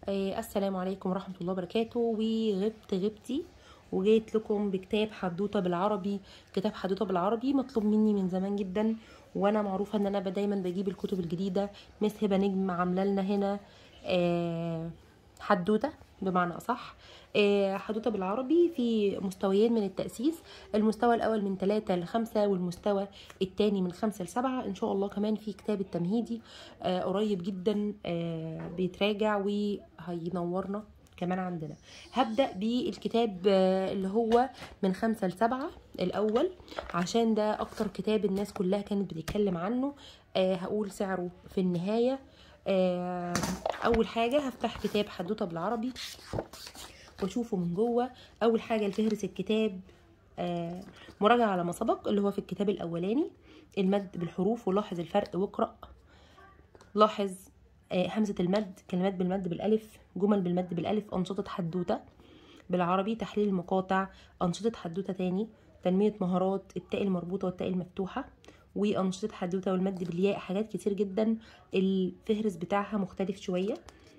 آه السلام عليكم ورحمة الله وبركاته وغبت غبتي وجيت لكم بكتاب حدوته بالعربي كتاب حدوته بالعربي مطلوب مني من زمان جدا وانا معروفه ان انا دايما بجيب الكتب الجديده مس هبه نجم عامله لنا هنا آه حدوته بمعنى اصح آه حدوته بالعربي في مستويين من التاسيس المستوى الاول من 3 ل 5 والمستوى الثاني من 5 ل 7 ان شاء الله كمان في كتاب التمهيدي آه قريب جدا آه بيتراجع وهينورنا كمان عندنا هبدأ بالكتاب آه، اللي هو من خمسة لسبعة الأول عشان ده أكتر كتاب الناس كلها كانت بتتكلم عنه آه هقول سعره في النهاية آه أول حاجة هفتح كتاب حدوتة بالعربي واشوفه من جوه أول حاجة الفهرس الكتاب آه مراجعة على ما سبق اللي هو في الكتاب الأولاني المد بالحروف ولاحظ الفرق واقرأ لاحظ آه، همزة المد كلمات بالمد بالألف جمل بالمد بالألف أنشطة حدوتة بالعربي تحليل المقاطع أنشطة حدوتة تاني تنمية مهارات التاء المربوطة والتاء المفتوحة وأنشطة حدوتة والمد بالياء حاجات كتير جدا الفهرس بتاعها مختلف شوية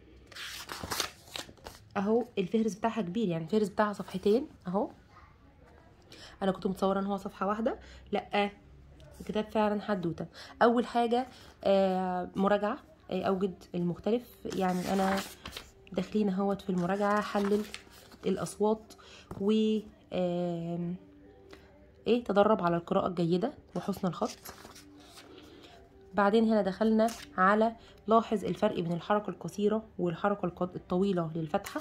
اهو الفهرس بتاعها كبير يعني الفهرس بتاعها صفحتين اهو انا كنت متصوره ان هو صفحه واحده لا الكتاب فعلا حدوته اول حاجه آه، مراجعه آه، اوجد المختلف يعني انا داخلين اهوت في المراجعه حلل الاصوات و آم، ايه تدرب على القراءه الجيده وحسن الخط بعدين هنا دخلنا على لاحظ الفرق بين الحركه القصيره والحركه الق- الطويله للفتحه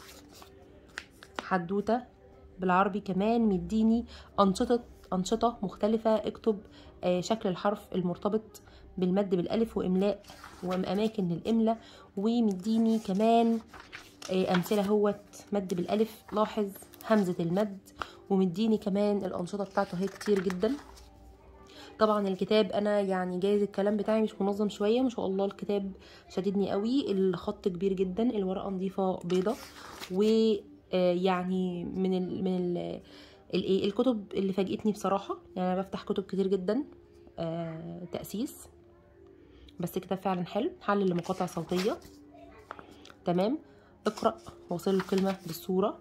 حدوته بالعربي كمان مديني أنشطة أنشطة مختلفة اكتب آه، شكل الحرف المرتبط بالمد بالألف وإملاء وأماكن للإملاء ومديني كمان آه، أمثلة هوت مد بالألف لاحظ همزة المد ومديني كمان الأنشطة بتاعته هي كتير جدا طبعا الكتاب انا يعني جايز الكلام بتاعي مش منظم شويه ما شاء الله الكتاب شددني قوي الخط كبير جدا الورقه نظيفه بيضه و آه، يعني من ال من ال الايه الكتب اللي فاجئتني بصراحه يعني انا بفتح كتب كتير جدا آه، تاسيس بس الكتاب فعلا حلو حل لمقاطع صوتيه تمام اقرا وصل الكلمه بالصوره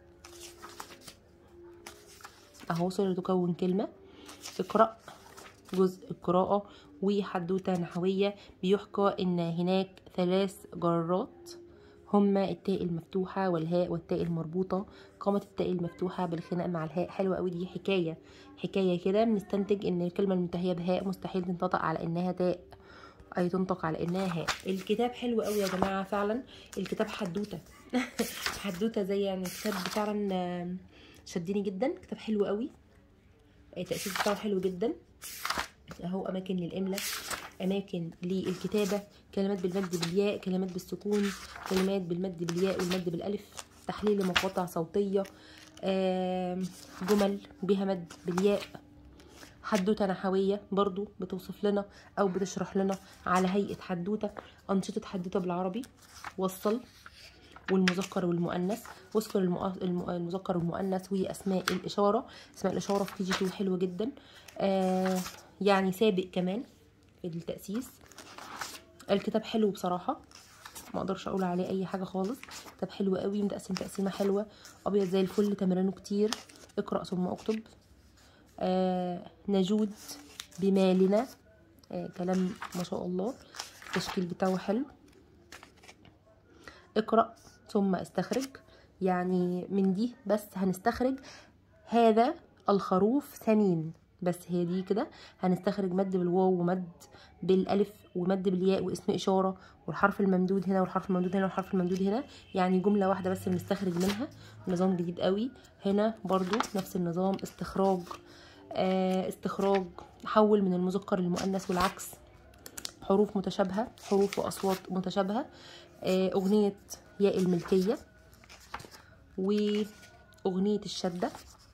اهو صورة تكون كلمه اقرا جزء القراءة وحدوتة نحوية بيحكى إن هناك ثلاث جرات هما التاء المفتوحة والهاء والتاء المربوطة قامت التاء المفتوحة بالخناق مع الهاء حلوة قوي دي حكاية حكاية كده بنستنتج إن الكلمة المنتهية بهاء مستحيل تنطق على إنها تاء أي تنطق على إنها هاء الكتاب حلو قوي يا جماعة فعلا الكتاب حدوتة حدوتة زي يعني الكتاب فعلا آم، شدني جدا كتاب حلو قوي التأسيس بتاعه حلو جدا اهو اماكن للاملاء اماكن للكتابه كلمات بالمد بالياء كلمات بالسكون كلمات بالمد بالياء والمد بالالف تحليل لمقاطع صوتيه آم، جمل بها مد بالياء حدوته نحويه برضو بتوصف لنا او بتشرح لنا على هيئه حدوته انشطه حدوته بالعربي وصل والمذكر والمؤنث واذكر المؤ- الم- المذكر والمؤنث واسماء الاشاره اسماء الاشاره في كي جي 2 حلوه جدا آه يعني سابق كمان في التاسيس الكتاب حلو بصراحه ما اقدرش اقول عليه اي حاجه خالص كتاب حلو قوي متقسم تقسيمه حلوه ابيض زي الفل تمرينه كتير اقرا ثم اكتب آه نجود بمالنا آه كلام ما شاء الله التشكيل بتاعه حلو اقرأ ثم استخرج يعني من دي بس هنستخرج هذا الخروف ثمين بس هي دي كده هنستخرج مد بالواو ومد بالالف ومد بالياء واسم اشاره والحرف الممدود هنا والحرف الممدود هنا والحرف الممدود هنا يعني جمله واحده بس بنستخرج منها نظام جديد قوي هنا برضو نفس النظام استخراج آه استخراج حول من المذكر للمؤنث والعكس حروف متشابهة حروف وأصوات متشابهة آه، أغنية ياء الملكية وأغنية الشدة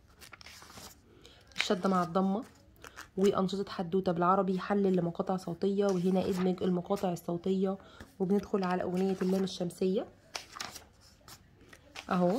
الشدة مع الضمة وأنشطة حدوتة بالعربي حلل لمقاطع صوتية وهنا ادمج المقاطع الصوتية وبندخل على أغنية اللام الشمسية أهو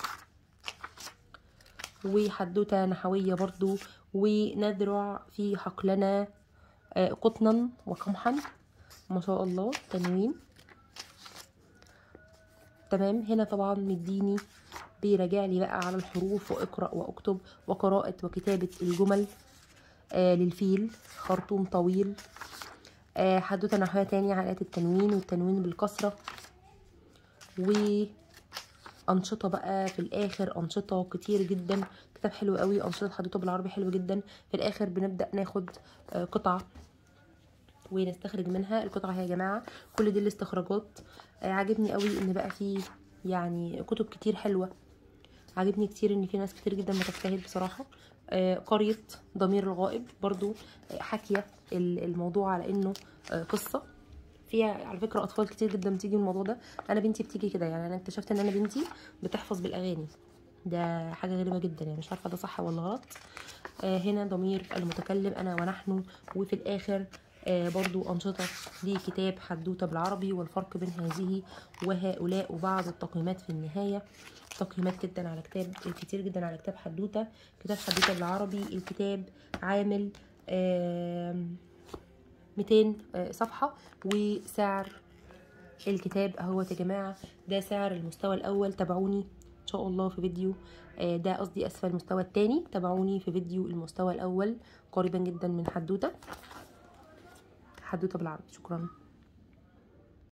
وحدوتة نحوية برضو ونذرع في حقلنا آه، قطنا وقمحا ما شاء الله تنوين تمام هنا طبعا مديني بيراجع لي بقى على الحروف واقرا واكتب وقراءه وكتابه الجمل آه للفيل خرطوم طويل آه حدوته نحويه تاني علامات التنوين والتنوين بالكسره وانشطه بقى في الاخر انشطه كتير جدا كتاب حلو قوي انشطه حدوته بالعربي حلو جدا في الاخر بنبدا ناخد آه قطعه ونستخرج منها القطعه هي يا جماعه كل دي الاستخراجات آه عاجبني قوي ان بقى في يعني كتب كتير حلوه عاجبني كتير ان في ناس كتير جدا بتجتهد بصراحه آه قريه ضمير الغائب برضو آه حاكيه الموضوع على انه آه قصه فيها على فكره اطفال كتير جدا بتيجي الموضوع ده انا بنتي بتيجي كده يعني انا اكتشفت ان انا بنتي بتحفظ بالاغاني ده حاجه غريبه جدا يعني مش عارفه ده صح ولا غلط آه هنا ضمير المتكلم انا ونحن وفي الاخر آه برضو أنشطة لكتاب حدوتة بالعربي والفرق بين هذه وهؤلاء وبعض التقييمات في النهاية تقييمات جدا على كتاب كتير جدا على كتاب حدوتة كتاب حدوتة بالعربي الكتاب عامل آه 200 آه صفحة وسعر الكتاب اهوت يا جماعة ده سعر المستوى الأول تابعوني إن شاء الله في فيديو آه ده قصدي أسفل المستوى التاني تابعوني في فيديو المستوى الأول قريبا جدا من حدوتة حدوته بالعربي شكرا